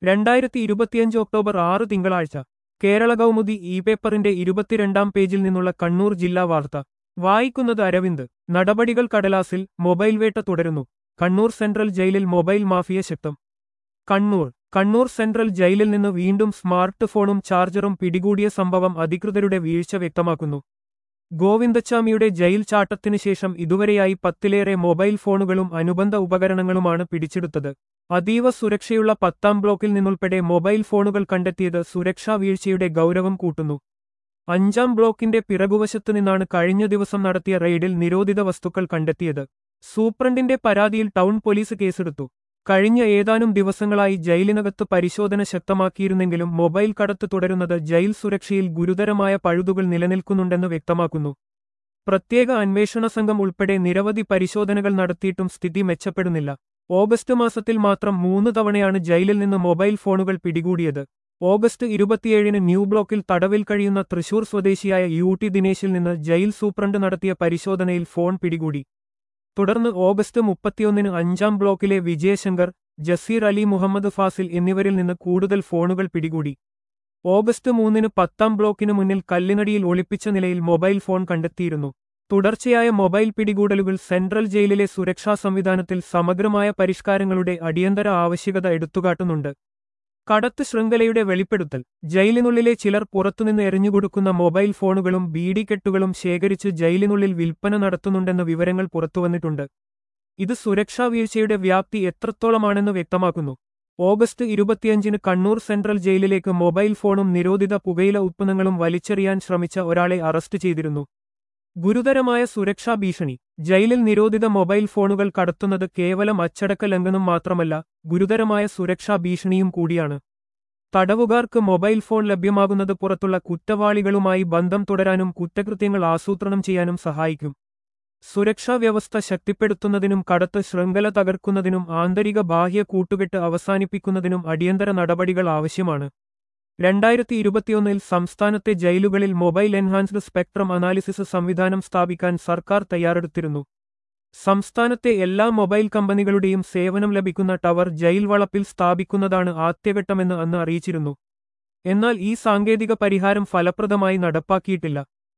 രണ്ടായിരത്തി ഇരുപത്തിയഞ്ച് ഒക്ടോബർ ആറ് തിങ്കളാഴ്ച കേരള കൗമുദി ഇ പേപ്പറിന്റെ ഇരുപത്തിരണ്ടാം പേജിൽ നിന്നുള്ള കണ്ണൂർ ജില്ലാ വാർത്ത വായിക്കുന്നത് അരവിന്ദ് നടപടികൾ കടലാസിൽ മൊബൈൽ വേട്ട തുടരുന്നു കണ്ണൂർ സെൻട്രൽ ജയിലിൽ മൊബൈൽ മാഫിയ ശക്തം കണ്ണൂർ കണ്ണൂർ സെൻട്രൽ ജയിലിൽ നിന്ന് വീണ്ടും സ്മാർട്ട് ഫോണും ചാർജറും പിടികൂടിയ സംഭവം അധികൃതരുടെ വീഴ്ച വ്യക്തമാക്കുന്നു ഗോവിന്ദച്ചാമിയുടെ ജയിൽ ചാട്ടത്തിനു ശേഷം ഇതുവരെയായി പത്തിലേറെ മൊബൈൽ ഫോണുകളും അനുബന്ധ ഉപകരണങ്ങളുമാണ് പിടിച്ചെടുത്തത് അതീവ സുരക്ഷയുള്ള പത്താം ബ്ലോക്കിൽ നിന്നുൾപ്പെടെ മൊബൈൽ ഫോണുകൾ കണ്ടെത്തിയത് സുരക്ഷാ വീഴ്ചയുടെ ഗൗരവം കൂട്ടുന്നു അഞ്ചാം ബ്ലോക്കിന്റെ പിറകുവശത്തു നിന്നാണ് കഴിഞ്ഞ ദിവസം നടത്തിയ റെയ്ഡിൽ നിരോധിത വസ്തുക്കൾ കണ്ടെത്തിയത് സൂപ്രണ്ടിന്റെ പരാതിയിൽ ടൗൺ പോലീസ് കേസെടുത്തു കഴിഞ്ഞ ഏതാനും ദിവസങ്ങളായി ജയിലിനകത്ത് പരിശോധന ശക്തമാക്കിയിരുന്നെങ്കിലും മൊബൈൽ കടത്ത് തുടരുന്നത് ജയിൽ സുരക്ഷയിൽ ഗുരുതരമായ പഴുതുകൾ നിലനിൽക്കുന്നുണ്ടെന്ന് വ്യക്തമാക്കുന്നു പ്രത്യേക അന്വേഷണ സംഘം ഉൾപ്പെടെ നിരവധി പരിശോധനകൾ നടത്തിയിട്ടും സ്ഥിതി മെച്ചപ്പെടുന്നില്ല ഓഗസ്റ്റ് മാസത്തിൽ മാത്രം മൂന്ന് തവണയാണ് ജയിലിൽ നിന്ന് മൊബൈൽ ഫോണുകൾ പിടികൂടിയത് ഓഗസ്റ്റ് ഇരുപത്തിയേഴിന് ന്യൂ ബ്ലോക്കിൽ തടവിൽ കഴിയുന്ന തൃശൂർ സ്വദേശിയായ യു ടി ദിനേശിൽ നിന്ന് ജയിൽ സൂപ്രണ്ട് നടത്തിയ പരിശോധനയിൽ ഫോൺ പിടികൂടി തുടർന്ന് ഓഗസ്റ്റ് മുപ്പത്തിയൊന്നിന് അഞ്ചാം ബ്ലോക്കിലെ വിജയശങ്കർ ജസീർ അലി മുഹമ്മദ് ഫാസിൽ എന്നിവരിൽ നിന്ന് കൂടുതൽ ഫോണുകൾ പിടികൂടി ഓഗസ്റ്റ് മൂന്നിന് പത്താം ബ്ലോക്കിന് മുന്നിൽ കല്ലിനടിയിൽ ഒളിപ്പിച്ച നിലയിൽ മൊബൈൽ ഫോൺ കണ്ടെത്തിയിരുന്നു തുടർച്ചയായ മൊബൈൽ പിടികൂടലുകൾ സെൻട്രൽ ജയിലിലെ സുരക്ഷാ സംവിധാനത്തിൽ സമഗ്രമായ പരിഷ്കാരങ്ങളുടെ അടിയന്തര ആവശ്യകത എടുത്തുകാട്ടുന്നുണ്ട് കടത്ത് ശൃംഖലയുടെ വെളിപ്പെടുത്തൽ ജയിലിനുള്ളിലെ ചിലർ പുറത്തുനിന്ന് എറിഞ്ഞുകൊടുക്കുന്ന മൊബൈൽ ഫോണുകളും ബീഡിക്കെട്ടുകളും ശേഖരിച്ച് ജയിലിനുള്ളിൽ വിൽപ്പന നടത്തുന്നുണ്ടെന്ന വിവരങ്ങൾ പുറത്തുവന്നിട്ടുണ്ട് ഇത് സുരക്ഷാ വീഴ്ചയുടെ വ്യാപ്തി എത്രത്തോളമാണെന്ന് വ്യക്തമാക്കുന്നു ഓഗസ്റ്റ് ഇരുപത്തിയഞ്ചിന് കണ്ണൂർ സെൻട്രൽ ജയിലിലേക്ക് മൊബൈൽ ഫോണും നിരോധിത പുകയില ഉത്പന്നങ്ങളും വലിച്ചെറിയാൻ ശ്രമിച്ച ഒരാളെ അറസ്റ്റ് ചെയ്തിരുന്നു ഗുരുതരമായ സുരക്ഷാ ഭീഷണി ജയിലിൽ നിരോധിത മൊബൈൽ ഫോണുകൾ കടത്തുന്നത് കേവലം അച്ചടക്ക ലംഘനം മാത്രമല്ല ഗുരുതരമായ സുരക്ഷാ ഭീഷണിയും കൂടിയാണ് തടവുകാർക്ക് മൊബൈൽ ഫോൺ ലഭ്യമാകുന്നത് പുറത്തുള്ള കുറ്റവാളികളുമായി ബന്ധം തുടരാനും കുറ്റകൃത്യങ്ങൾ ആസൂത്രണം ചെയ്യാനും സഹായിക്കും സുരക്ഷാ വ്യവസ്ഥ ശക്തിപ്പെടുത്തുന്നതിനും കടത്ത് ശൃംഖല തകർക്കുന്നതിനും ആന്തരിക ബാഹ്യ കൂട്ടുകെട്ട് അവസാനിപ്പിക്കുന്നതിനും അടിയന്തര നടപടികൾ ആവശ്യമാണ് രണ്ടായിരത്തി ഇരുപത്തിയൊന്നിൽ സംസ്ഥാനത്തെ ജയിലുകളിൽ മൊബൈൽ എൻഹാൻസ്ഡ് സ്പെക്ട്രം അനാലിസിസ് സംവിധാനം സ്ഥാപിക്കാൻ സർക്കാർ തയ്യാറെടുത്തിരുന്നു സംസ്ഥാനത്തെ എല്ലാ മൊബൈൽ കമ്പനികളുടെയും സേവനം ലഭിക്കുന്ന ടവർ ജയിൽ വളപ്പിൽ സ്ഥാപിക്കുന്നതാണ് ആദ്യഘട്ടമെന്ന് അന്ന് അറിയിച്ചിരുന്നു എന്നാൽ ഈ സാങ്കേതിക പരിഹാരം ഫലപ്രദമായി നടപ്പാക്കിയിട്ടില്ല